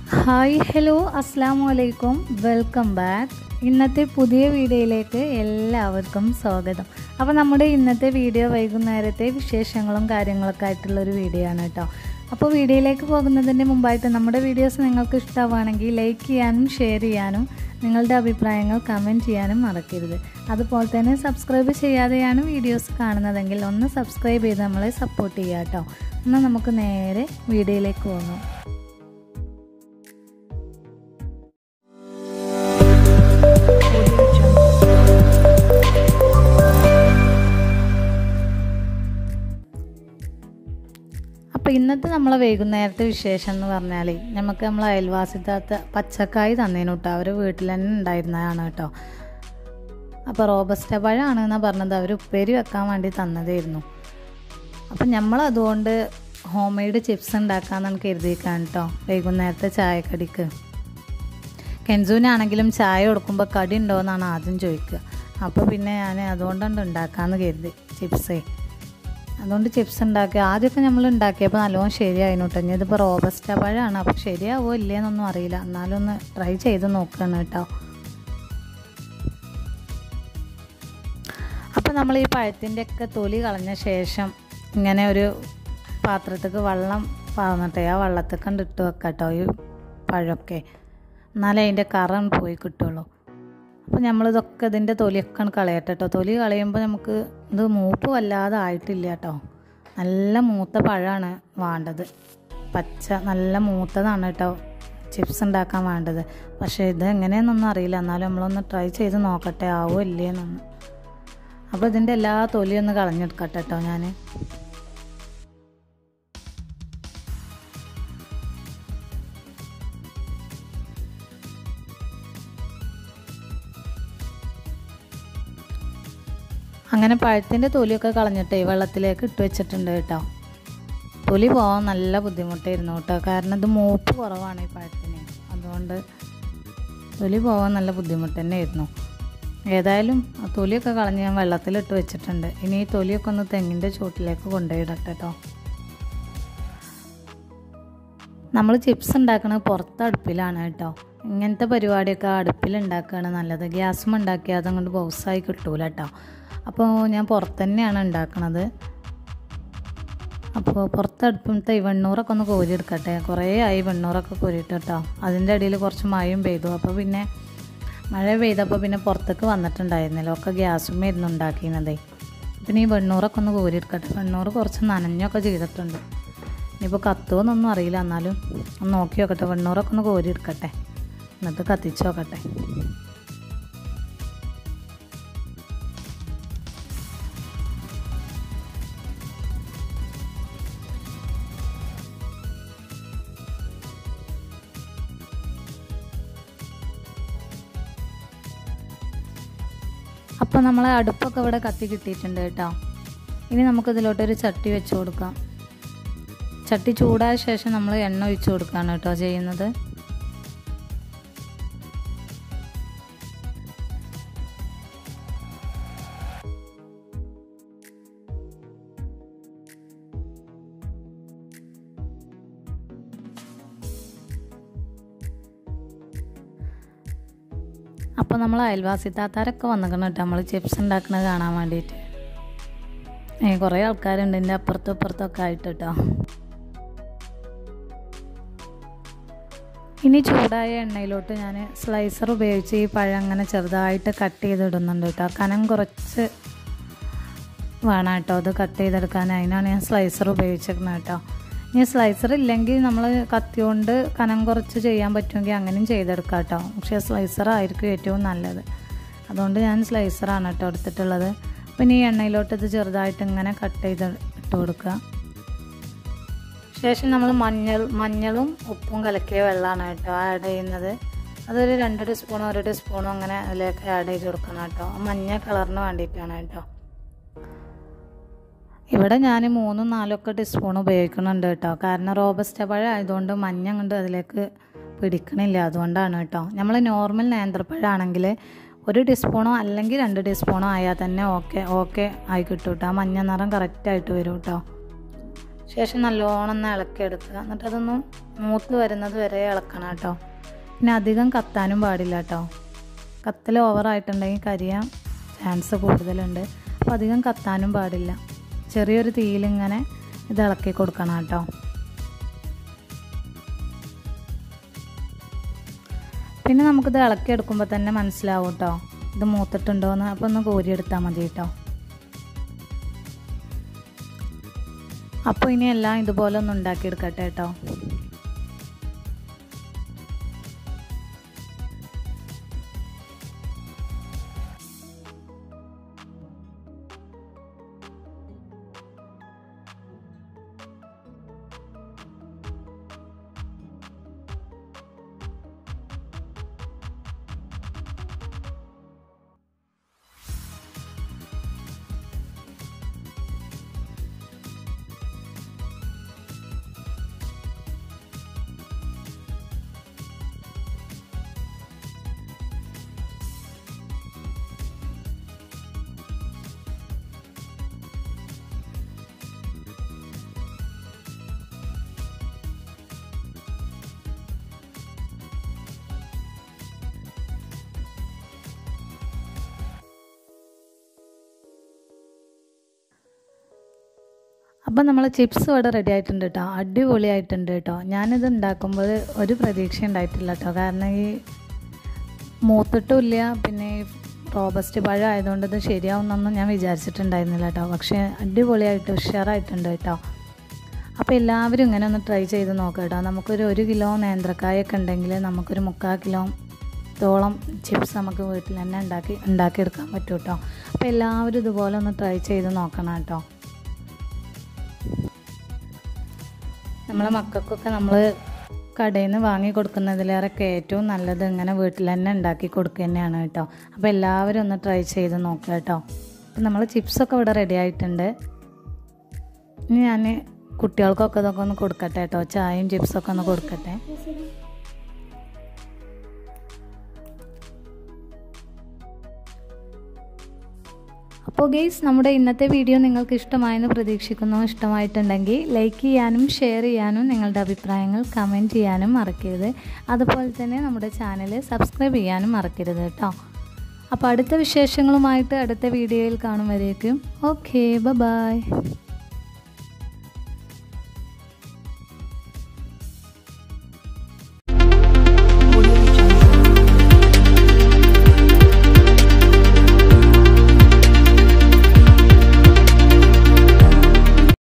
hi hello അസ്സാം വലൈക്കും welcome back ഇന്നത്തെ പുതിയ വീഡിയോയിലേക്ക് എല്ലാവർക്കും സ്വാഗതം അപ്പോൾ നമ്മുടെ ഇന്നത്തെ വീഡിയോ വൈകുന്നേരത്തെ വിശേഷങ്ങളും കാര്യങ്ങളൊക്കെ ആയിട്ടുള്ളൊരു വീഡിയോ ആണ് കേട്ടോ അപ്പോൾ വീഡിയോയിലേക്ക് പോകുന്നതിന് മുമ്പായിട്ട് നമ്മുടെ വീഡിയോസ് നിങ്ങൾക്ക് ഇഷ്ടമാണെങ്കിൽ ലൈക്ക് ചെയ്യാനും ഷെയർ ചെയ്യാനും നിങ്ങളുടെ അഭിപ്രായങ്ങൾ കമൻറ്റ് ചെയ്യാനും മറക്കരുത് അതുപോലെ തന്നെ സബ്സ്ക്രൈബ് ചെയ്യാതെയാണ് വീഡിയോസ് കാണുന്നതെങ്കിൽ ഒന്ന് സബ്സ്ക്രൈബ് ചെയ്ത് നമ്മളെ സപ്പോർട്ട് ചെയ്യുക കേട്ടോ എന്നാൽ നമുക്ക് നേരെ വീഡിയോയിലേക്ക് പോകാം അപ്പോൾ ഇന്നത്തെ നമ്മളെ വൈകുന്നേരത്തെ വിശേഷം എന്ന് പറഞ്ഞാൽ നമുക്ക് നമ്മൾ അയൽവാസിത്താത്ത പച്ചക്കായ് തന്നേനു കേട്ടോ അവർ വീട്ടിൽ തന്നെ ഉണ്ടായിരുന്നതാണ് കേട്ടോ അപ്പോൾ റോബസ്റ്റ പഴമാണ് എന്നാണ് പറഞ്ഞത് അവർ ഉപ്പേരി വെക്കാൻ വേണ്ടി തന്നതായിരുന്നു അപ്പം നമ്മൾ അതുകൊണ്ട് ഹോം മെയ്ഡ് ചിപ്സ് ഉണ്ടാക്കാമെന്നാണ് കരുതിയിരിക്കാൻ കേട്ടോ വൈകുന്നേരത്തെ ചായക്കടിക്ക് കെൻസൂനാണെങ്കിലും ചായ കൊടുക്കുമ്പോൾ കടി ഉണ്ടോ എന്നാണ് ആദ്യം ചോദിക്കുക അപ്പോൾ പിന്നെ ഞാൻ അതുകൊണ്ടാണ് ഉണ്ടാക്കാമെന്ന് കരുതി ചിപ്സേ അതുകൊണ്ട് ചിപ്സ് ഉണ്ടാക്കി ആദ്യമൊക്കെ നമ്മൾ ഉണ്ടാക്കിയപ്പോൾ നല്ലോണം ശരിയായിരുന്നു കേട്ടോ ഇനി ഇതിപ്പോൾ റോബസ്റ്റ പഴമാണ് അപ്പോൾ ശരിയാവോ ഇല്ലേന്നൊന്നും അറിയില്ല എന്നാലും ഒന്ന് ട്രൈ ചെയ്ത് നോക്കണം കേട്ടോ അപ്പോൾ നമ്മൾ ഈ പഴത്തിൻ്റെ ഒക്കെ തൊലി കളഞ്ഞ ശേഷം ഇങ്ങനെ ഒരു പാത്രത്തേക്ക് വെള്ളം പാർന്നിട്ടേ ആ വെള്ളത്തിൽ കണ്ട് ഇട്ട് വെക്കാം കേട്ടോ ഈ പഴമൊക്കെ എന്നാലേ അതിൻ്റെ കറ പോയി കിട്ടുള്ളൂ അപ്പോൾ നമ്മളിതൊക്കെ ഇതിൻ്റെ തൊലിയൊക്കെ കളയട്ടെ കേട്ടോ തൊലി കളയുമ്പോൾ നമുക്ക് ഇത് മൂപ്പ് വല്ലാതെ ആയിട്ടില്ല കേട്ടോ നല്ല മൂത്ത പഴമാണ് വേണ്ടത് പച്ച നല്ല മൂത്തതാണ് കേട്ടോ ചിപ്സ് ഉണ്ടാക്കാൻ വേണ്ടത് പക്ഷേ ഇത് എങ്ങനെയാണെന്നൊന്നും അറിയില്ല എന്നാലും നമ്മളൊന്ന് ട്രൈ ചെയ്ത് നോക്കട്ടെ ആവോ ഇല്ലേന്നൊന്ന് അപ്പോൾ ഇതിൻ്റെ എല്ലാ തൊലിയും ഒന്ന് കളഞ്ഞെടുക്കട്ടെ കേട്ടോ ഞാൻ അങ്ങനെ പഴത്തിൻ്റെ തൊലിയൊക്കെ കളഞ്ഞിട്ടേ വെള്ളത്തിലേക്ക് ഇട്ട് വെച്ചിട്ടുണ്ട് കേട്ടോ തൊലി പോകാൻ നല്ല ബുദ്ധിമുട്ടായിരുന്നു കേട്ടോ കാരണം ഇത് മൂപ്പ് കുറവാണ് ഈ പഴത്തിന് അതുകൊണ്ട് തൊലി പോകാൻ നല്ല ബുദ്ധിമുട്ട് തന്നെയായിരുന്നു ഏതായാലും ആ തൊലിയൊക്കെ കളഞ്ഞ് ഞാൻ വെള്ളത്തിലിട്ട് വെച്ചിട്ടുണ്ട് ഇനി ഈ തൊലിയൊക്കെ ഒന്ന് തെങ്ങിൻ്റെ ചുവട്ടിലേക്ക് കൊണ്ടുപോയിടട്ടെ കേട്ടോ നമ്മൾ ചിപ്സ് ഉണ്ടാക്കുന്നത് പുറത്ത് അടുപ്പിലാണ് കേട്ടോ ഇങ്ങനത്തെ പരിപാടിയൊക്കെ അടുപ്പിൽ ഉണ്ടാക്കുകയാണ് നല്ലത് ഗ്യാസും ഉണ്ടാക്കിയാൽ അതങ്ങോട്ട് ബൗസായി കിട്ടൂല കേട്ടോ അപ്പോൾ ഞാൻ പുറത്ത് തന്നെയാണ് ഉണ്ടാക്കണത് അപ്പോൾ പുറത്ത് അടുപ്പത്തെ ഈ വെണ്ണൂറൊക്കെ ഒന്ന് കോരിയെടുക്കട്ടെ കുറേ ആയി വെണ്ണൂറൊക്കെ കോരിയിട്ട് കേട്ടോ അതിൻ്റെ ഇടയിൽ കുറച്ച് മഴയും പെയ്തു അപ്പോൾ പിന്നെ മഴ പെയ്തപ്പോൾ പിന്നെ പുറത്തേക്ക് വന്നിട്ടുണ്ടായിരുന്നില്ല ഒക്കെ ഗ്യാസുമായിരുന്നു ഉണ്ടാക്കിയിരുന്നതേ പിന്നെ ഈ വെണ്ണൂറൊക്കെ ഒന്ന് കോരിയെടുക്കട്ടെ വെണ്ണൂറ് കുറച്ച് നനഞ്ഞൊക്കെ ചെയ്തിട്ടുണ്ട് ഇനിയിപ്പോൾ കത്തുമെന്നൊന്നും അറിയില്ല എന്നാലും ഒന്ന് നോക്കി നോക്കട്ടെ വെണ്ണൂറൊക്കെ ഒന്ന് കോരിയെടുക്കട്ടെ എന്നിട്ട് കത്തിച്ച് നോക്കട്ടെ അപ്പോൾ നമ്മൾ അടുപ്പൊക്കെ ഇവിടെ കത്തി കിട്ടിയിട്ടുണ്ട് കേട്ടോ ഇനി നമുക്കിതിലോട്ടൊരു ചട്ടി വെച്ച് കൊടുക്കാം ചട്ടി ചൂടായ ശേഷം നമ്മൾ എണ്ണ ഒഴിച്ച് കൊടുക്കുകയാണ് കേട്ടോ ചെയ്യുന്നത് അപ്പോൾ നമ്മൾ അയൽവാസി താത്താരൊക്കെ വന്നിക്കണം കേട്ടോ നമ്മൾ ചിപ്സ് ഉണ്ടാക്കുന്നത് കാണാൻ വേണ്ടിയിട്ട് ഏ കുറേ ആൾക്കാരുണ്ട് എൻ്റെ അപ്പുറത്തും ഇപ്പുറത്തൊക്കെ ആയിട്ട് കേട്ടോ ഇനി ചൂടായ എണ്ണയിലോട്ട് ഞാൻ സ്ലൈസർ ഉപയോഗിച്ച് ഈ പഴം അങ്ങനെ ചെറുതായിട്ട് കട്ട് ചെയ്തിടുന്നുണ്ട് കേട്ടോ കനം കുറച്ച് വേണം കേട്ടോ അത് കട്ട് ചെയ്തെടുക്കാൻ അതിനാണ് ഞാൻ സ്ലൈസർ ഉപയോഗിച്ചിരിക്കുന്നത് കേട്ടോ ഇനി സ്ലൈസർ ഇല്ലെങ്കിൽ നമ്മൾ കത്തി കൊണ്ട് കനം കുറച്ച് ചെയ്യാൻ പറ്റുമെങ്കിൽ അങ്ങനെയും ചെയ്തെടുക്കാം കേട്ടോ പക്ഷേ സ്ലൈസർ ആയിരിക്കും ഏറ്റവും നല്ലത് അതുകൊണ്ട് ഞാൻ സ്ലൈസറാണ് കേട്ടോ എടുത്തിട്ടുള്ളത് പിന്നെ ഈ എണ്ണയിലോട്ട് ഇത് ചെറുതായിട്ട് ഇങ്ങനെ കട്ട് ചെയ്ത് ഇട്ട് കൊടുക്കുക ശേഷം നമ്മൾ മഞ്ഞൾ മഞ്ഞളും ഉപ്പും കലക്കിയ വെള്ളമാണ് കേട്ടോ ആഡ് ചെയ്യുന്നത് അതൊരു രണ്ട് ടീസ്പൂണോ ഒരു ടീസ്പൂണോ അങ്ങനെ അതിലേക്ക് ആഡ് ചെയ്ത് കൊടുക്കണം കേട്ടോ മഞ്ഞ കളറിന് വേണ്ടിയിട്ടാണ് കേട്ടോ ഇവിടെ ഞാൻ മൂന്നും നാലൊക്കെ ടീസ്പൂൺ ഉപയോഗിക്കുന്നുണ്ട് കേട്ടോ കാരണം റോബസ്റ്റ പഴം ആയതുകൊണ്ട് മഞ്ഞ കൊണ്ട് അതിലേക്ക് പിടിക്കണില്ല അതുകൊണ്ടാണ് കേട്ടോ നമ്മൾ നോർമൽ നേന്ത്രപ്പഴമാണെങ്കിൽ ഒരു ടീസ്പൂണോ അല്ലെങ്കിൽ രണ്ട് ടീസ്പൂണോ ആയാൽ തന്നെ ഓക്കെ ഓക്കെ ആയി കിട്ടും കേട്ടോ ആ മഞ്ഞ നിറം കറക്റ്റായിട്ട് വരും കേട്ടോ ശേഷം നല്ലോണം ഒന്ന് ഇളക്കിയെടുക്കുക എന്നിട്ട് അതൊന്ന് മൂത്ത് വരുന്നത് വരെ ഇളക്കണം കേട്ടോ പിന്നെ അധികം കത്താനും പാടില്ല കേട്ടോ കത്തൽ ഓവറായിട്ടുണ്ടെങ്കിൽ കരിയാൻ ചാൻസ് കൂടുതലുണ്ട് അപ്പോൾ അധികം കത്താനും പാടില്ല ചെറിയൊരു തീയിലിങ്ങനെ ഇത് ഇളക്കി കൊടുക്കണം കേട്ടോ പിന്നെ നമുക്കിത് ഇളക്കിയെടുക്കുമ്പോൾ തന്നെ മനസ്സിലാവും കേട്ടോ ഇത് മൂത്തിട്ടുണ്ടോയെന്ന് അപ്പോൾ ഒന്ന് കോരിയെടുത്താൽ മതി കേട്ടോ അപ്പോൾ ഇനി എല്ലാം ഇതുപോലെ ഒന്ന് ഉണ്ടാക്കിയെടുക്കട്ടെ കേട്ടോ അപ്പം നമ്മൾ ചിപ്സ് ഇവിടെ റെഡി ആയിട്ടുണ്ട് കേട്ടോ അടിപൊളിയായിട്ടുണ്ട് കേട്ടോ ഞാനിത് ഉണ്ടാക്കുമ്പോൾ ഒരു പ്രതീക്ഷ ഉണ്ടായിട്ടില്ല കേട്ടോ കാരണം ഈ മൂത്തിട്ടുമില്ല പിന്നെ ഈ റോബസ്റ്റ് പഴം ആയതുകൊണ്ട് ഇത് ശരിയാവുന്നൊന്നും ഞാൻ വിചാരിച്ചിട്ടുണ്ടായിരുന്നില്ല കേട്ടോ പക്ഷേ അടിപൊളിയായിട്ട് ഉഷാറായിട്ടുണ്ട് കേട്ടോ അപ്പോൾ എല്ലാവരും ഇങ്ങനെ ഒന്ന് ട്രൈ ചെയ്ത് നോക്കാം കേട്ടോ നമുക്കൊരു ഒരു കിലോ നേന്ത്രക്കായൊക്കെ ഉണ്ടെങ്കിൽ നമുക്കൊരു മുക്കാൽ കിലോ തോളം ചിപ്സ് നമുക്ക് വീട്ടിൽ തന്നെ ഉണ്ടാക്കി ഉണ്ടാക്കിയെടുക്കാൻ പറ്റും കേട്ടോ അപ്പോൾ എല്ലാവരും ഇതുപോലെ ഒന്ന് ട്രൈ ചെയ്ത് നോക്കണം കേട്ടോ നമ്മളെ മക്കൾക്കൊക്കെ നമ്മൾ കടയിൽ നിന്ന് വാങ്ങി കൊടുക്കുന്നതിലേറെയൊക്കെ ഏറ്റവും നല്ലത് ഇങ്ങനെ വീട്ടിൽ തന്നെ ഉണ്ടാക്കി കൊടുക്കുക തന്നെയാണ് കേട്ടോ അപ്പോൾ എല്ലാവരും ഒന്ന് ട്രൈ ചെയ്ത് നോക്കുക കേട്ടോ അപ്പം നമ്മൾ ചിപ്സൊക്കെ ഇവിടെ റെഡി ആയിട്ടുണ്ട് ഇനി ഞാൻ കുട്ടികൾക്കൊക്കെ ഇതൊക്കെ ഒന്ന് കൊടുക്കട്ടെ കേട്ടോ ചായയും ചിപ്സൊക്കെ ഒന്ന് കൊടുക്കട്ടെ അപ്പോൾ ഗെയ്സ് നമ്മുടെ ഇന്നത്തെ വീഡിയോ നിങ്ങൾക്ക് ഇഷ്ടമായെന്ന് പ്രതീക്ഷിക്കുന്നു ഇഷ്ടമായിട്ടുണ്ടെങ്കിൽ ലൈക്ക് ചെയ്യാനും ഷെയർ ചെയ്യാനും നിങ്ങളുടെ അഭിപ്രായങ്ങൾ കമൻറ്റ് ചെയ്യാനും മറക്കരുത് അതുപോലെ തന്നെ നമ്മുടെ ചാനൽ സബ്സ്ക്രൈബ് ചെയ്യാനും മറക്കരുത് കേട്ടോ അപ്പോൾ അടുത്ത വിശേഷങ്ങളുമായിട്ട് അടുത്ത വീഡിയോയിൽ കാണും വരേക്കും ഓക്കെ ബ ബായ്